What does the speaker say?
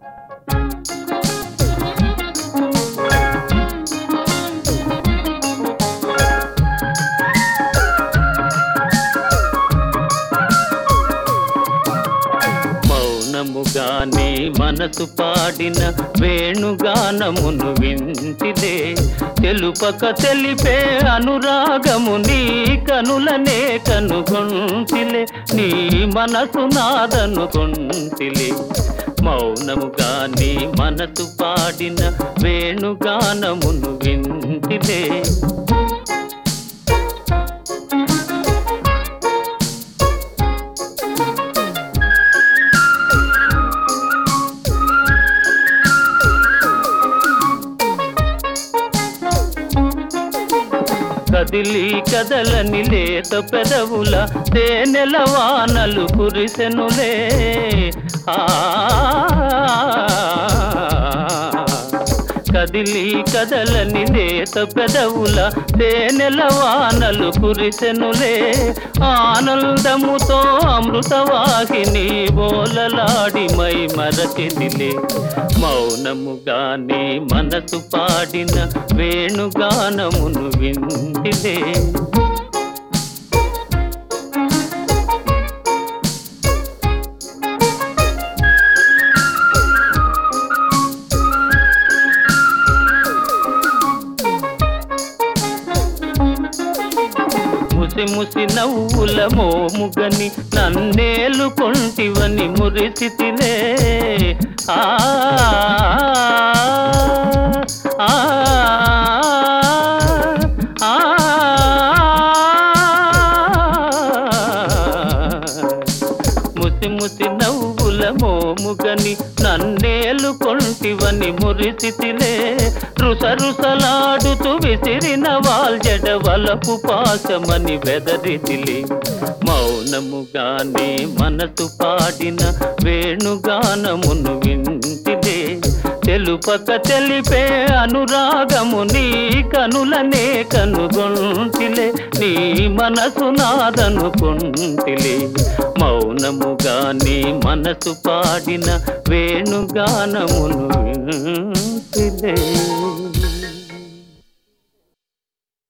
మౌనముగానే మనసు పాడిన వేణుగానమును వింటిదే తెలుపక తెలిపే అనురాగము నీ కనులనే కనుగొంటిలే నీ మనసు నాదనుకొంటిలే మౌనముగానే మనసు పాడిన వేణుగానమును వింటిదే కదిలి కదలని లేత పెదవుల తేనెల వానలు కురిసెనులే ఆ కదిలి కదలని లేత పెదవుల తేనెల వానలు కురిసెనులే ఆనందముతో అమృతవాహిని బోలలాడి మై మరచిదిలే మౌనముగానే మనసు పాడిన వేణుగానమును వింటిదే ముసి ముసి నవ్వుల మోముగని నన్నేలు కొంటివని మురిసితిలే ఆ ఆ, ఆ, ముసి ముసి నవ్వుల మోముగని నన్నేలు కొంటివని మురిసితిలే రుస రుసలాడుతూ విసిరిన వాల్జడ వలపు పాశమని వెదరితిలే మౌనముగానే మనసు పాడిన వేణుగానమును వింటిదే తెలుపక తెలిపే అనురాగము నీ కనులనే కనుగొంటిలే నీ మనసు నాదనుకుంటిలే మౌనముగానే మనసు పాడిన వేణుగానమును వింటిలే